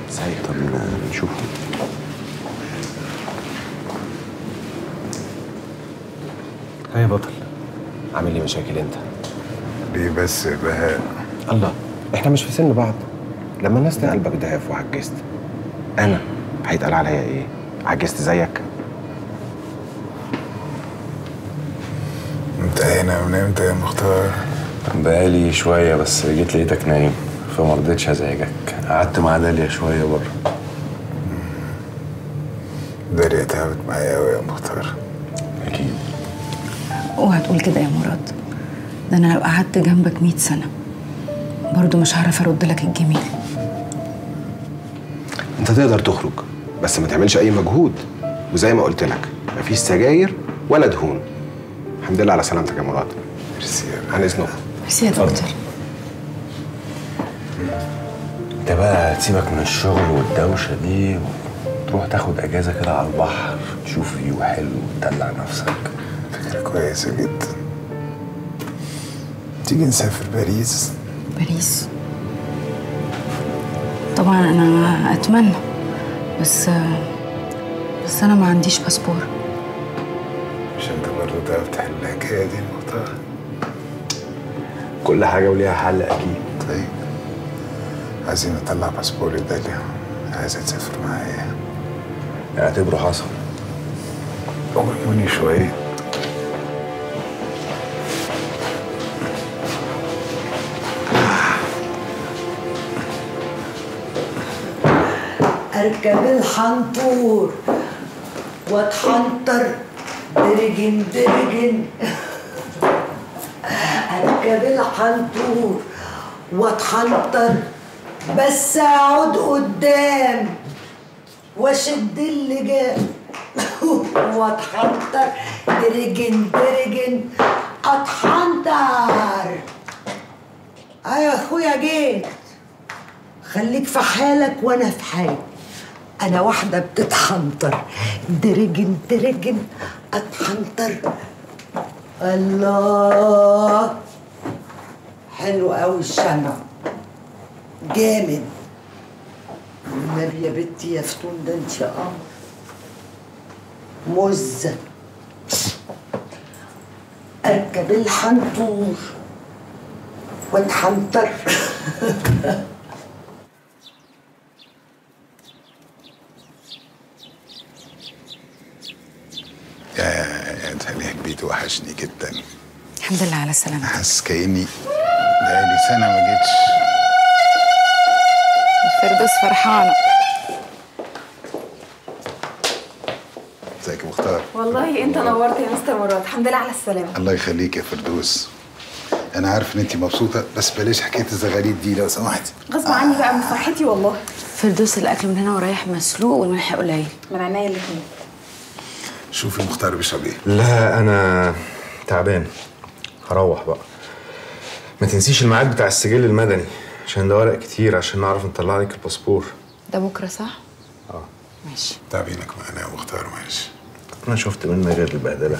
ازاي طب نشوف ها يا بطل عامل لي مشاكل انت ليه بس يا بهاء الله احنا مش في سن بعض لما الناس تقلبك ضعف وعجزت انا هيتقال عليا ايه عجزت زيك انت هنا من امتى يا مختار بقالي شوية بس جيت لقيتك نايم فما رضيتش ازعجك قعدت مع داليا شوية بره داريا تعبت معايا قوي يا مختار أكيد اوعى تقول كده يا مراد ده انا لو قعدت جنبك 100 سنه برضه مش هعرف ارد لك الجميل انت تقدر تخرج بس ما تعملش اي مجهود وزي ما قلت لك مفيش سجاير ولا دهون الحمد لله على سلامتك يا مراد ميرسي يا عن اذنكم ميرسي يا دكتور انت بقى تسيبك من الشغل والدوشة دي وتروح تاخد اجازة كده على البحر تشوف فيو حلو وتدلع نفسك فكرة كويسة جدا تيجي نسافر باريس باريس طبعا انا اتمنى بس بس انا ما عنديش باسبور مش انت برضه تعرف تحل الحكاية دي يا مختار كل حاجة وليها حل اكيد طيب عايزين نطلع باسبور لداليا عايزة تسافر معايا اعتبره حصل قوموني شوية اركب الحنطور واتحنطر درجن درجن اركب الحنطور واتحنطر بس اقعد قدام واشد اللجام واتحنطر درجن درجن اتحنطر ايوه يا اخويا جيت خليك في حالك وانا في حالي انا واحده بتتحنطر درجن درجن اتحنطر الله حلو قوي الشمع جامد النبي يا بنتي يا فتون ده انت قمر مزه اركب الحنطور واتحنطر يا يا داليا البيت وحشني جدا الحمد لله على السلامه حاسس كأني بقالي سنة ما جيتش الفردوس فرحانه ازيك يا مختار والله انت نورت يا مستر مراد الحمد لله على السلامه الله يخليك يا فردوس انا عارف ان انت مبسوطه بس بلاش حكايه الزغاريد دي لو سمحتي غصب عني بقى من فرحتي والله فردوس الاكل من هنا ورايح مسلوق والملح قليل من عينيا الاثنين شوفي مختار بيشرب ايه لا انا تعبان هروح بقى ما تنسيش الميعاد بتاع السجل المدني عشان ده ورق كتير عشان نعرف نطلع لك الباسبور ده بكره صح اه ماشي تعبينك معانا يا مختار ماشي انا شفت منها غير البهدله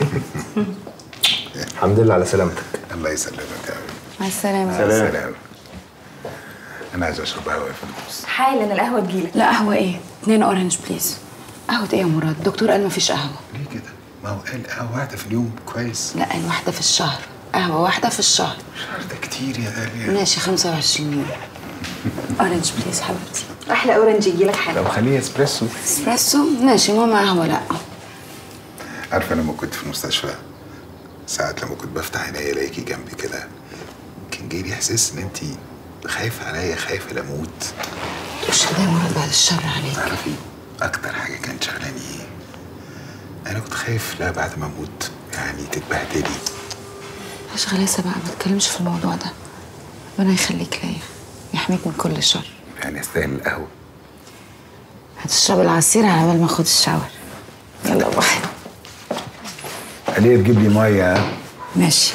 الحمد لله على سلامتك الله يسلمك يا حبيبي مع السلامه سلام سلام انا عايز اشرب قهوه يا فردوس حالا القهوه تجيلك لا قهوه ايه اتنين اورنج بليز قهوه ايه يا مراد الدكتور قال مفيش قهوه ليه كده ما هو قال قهوه واحده في اليوم كويس لا قال واحده في الشهر قهوه واحده في الشهر الشهر ده كتير يا داليا ماشي 25 يوم اورنج بليز حبيبتي احلى اورنج يجيلك حالا لو خليه اسبريسو اسبريسو ماشي ماما قهوه لا عارفه لما كنت في المستشفى ساعات لما كنت بفتح عينيا الاقيكي جنبي كده كان جاي لي احساس ان انت خايفه عليا خايفه لاموت مش كده يا مراد بعد الشر عليك تعرفي اكتر حاجه كانت شغلاني ايه انا كنت خايف لا بعد ما اموت يعني تتبهدلي مش غلاسه بقى ما تتكلمش في الموضوع ده ربنا يخليك ليا يحميك من كل شر يعني استاهل القهوه هتشرب العصير على بال ما اخد الشاور يلا باي عليه تجيب لي ميه ها ماشي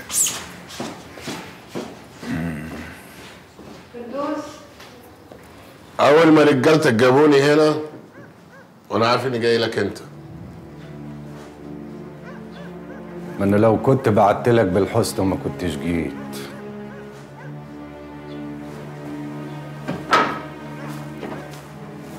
اول ما رجالتك جابوني هنا وانا عارف اني جاي لك انت ما انا لو كنت بعت لك بالحسنى وما كنتش جيت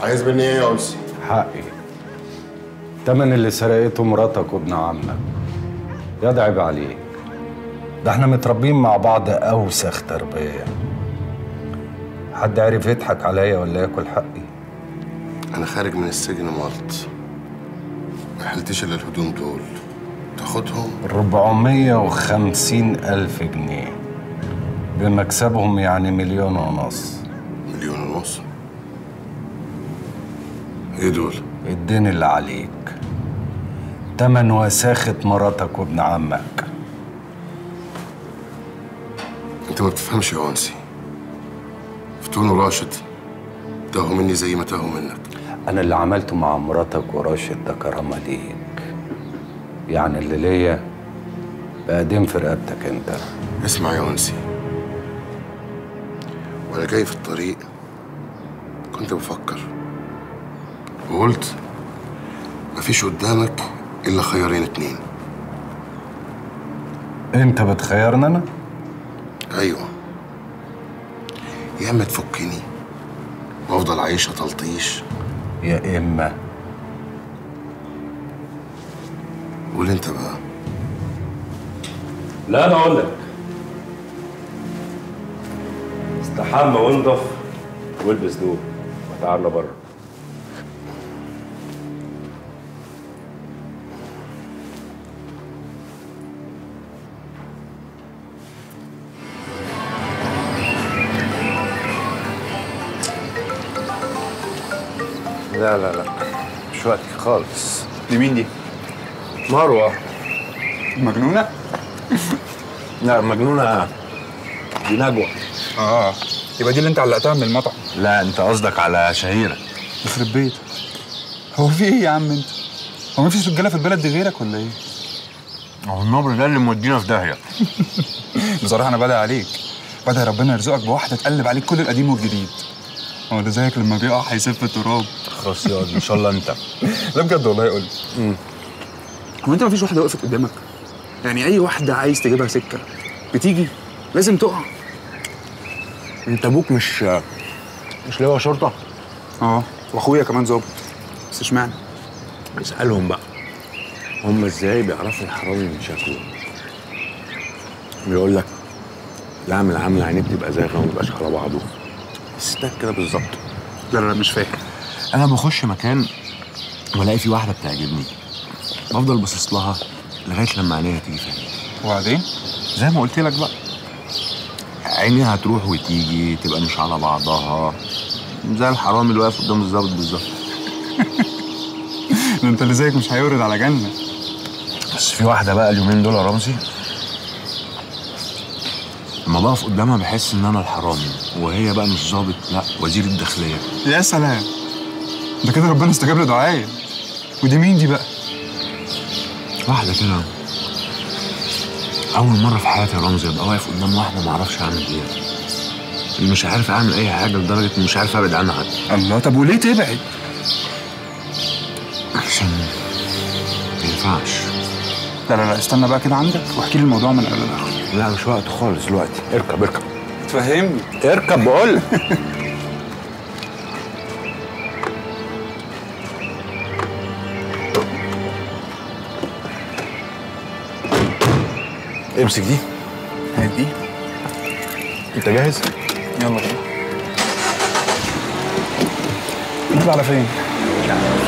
عايز مني ايه يا انسي حقي تمن اللي سرقته مراتك وابن عمك يا عيب عليك ده احنا متربيين مع بعض اوسخ تربيه حد عرف يضحك عليا ولا ياكل حقي انا خارج من السجن مالت ما حلتش الا الهدوم دول تاخدهم 450 ألف جنيه بمكسبهم يعني مليون ونص مليون ونص ايه دول الدين اللي عليك تمن وساخة مراتك وابن عمك انت ما بتفهمش يا انسي فتون وراشد تاهوا مني زي ما تاهوا منك أنا اللي عملته مع مراتك وراشد ده كرامة ليك يعني اللي ليا بقدم في رقبتك انت اسمع يا انسي وانا جاي في الطريق كنت بفكر وقلت مفيش قدامك الا خيارين اتنين انت بتخيرني انا ايوه يا اما تفكني وافضل عايشه تلطيش يا اما قول انت بقى لا انا اقول لك استحمى وانضف والبس دول وتعالى بره لا لا لا مش وقتك خالص دي مين دي؟ مروه مجنونة؟ لا مجنونه دي نجوى اه يبقى دي اللي انت علقتها من المطعم لا انت قصدك على شهيره يخرب بيتك هو في ايه يا عم انت؟ هو مفيش رجاله في البلد دي غيرك ولا ايه؟ هو النمر ده اللي مودينا في داهيه بصراحه انا بدعي عليك بدعي ربنا يرزقك بواحده تقلب عليك كل القديم والجديد هو ده زيك لما بيقع هيسف في التراب خلاص يا ان شاء الله انت لا بجد والله قول لي هو انت مفيش واحده وقفت قدامك؟ يعني اي واحده عايز تجيبها سكه بتيجي لازم تقع انت ابوك مش مش لواء شرطه اه واخويا كمان ظابط بس اشمعنى؟ اسالهم بقى هم ازاي بيعرفوا الحرامي من شكله بيقول لك لا اعمل عامله عينيه بتبقى زي ما بيبقاش على بعضه ستات كده بالظبط لا لا لا مش فاهم انا بخش مكان والاقي في واحده بتعجبني بفضل باصص لها لغايه لما عينيها تيجي في عيني وبعدين؟ زي ما قلت لك بقى عينيها تروح وتيجي تبقى مش على بعضها زي الحرامي اللي واقف قدام الظابط بالظبط ده انت اللي زيك مش هيورد على جنه بس في واحده بقى اليومين دول يا رمزي لما بقف قدامها بحس ان انا الحرامي وهي بقى مش ظابط لا وزير الداخليه يا سلام ده كده ربنا استجاب لدعائي ودي مين دي بقى؟ واحده كده اول مره في حياتي يا رمزي ابقى واقف قدام واحده ما اعرفش اعمل ايه مش عارف اعمل اي حاجه لدرجه اني مش عارف ابعد عنها حتى الله طب وليه تبعد؟ عشان ما ينفعش لا لا لا استنى بقى كده عندك واحكي لي الموضوع من الاول لاخره لا مش وقت خالص دلوقتي اركب اركب تفهمني اركب بقول امسك دي هدي انت جاهز؟ يلا بينا نطلع على فين؟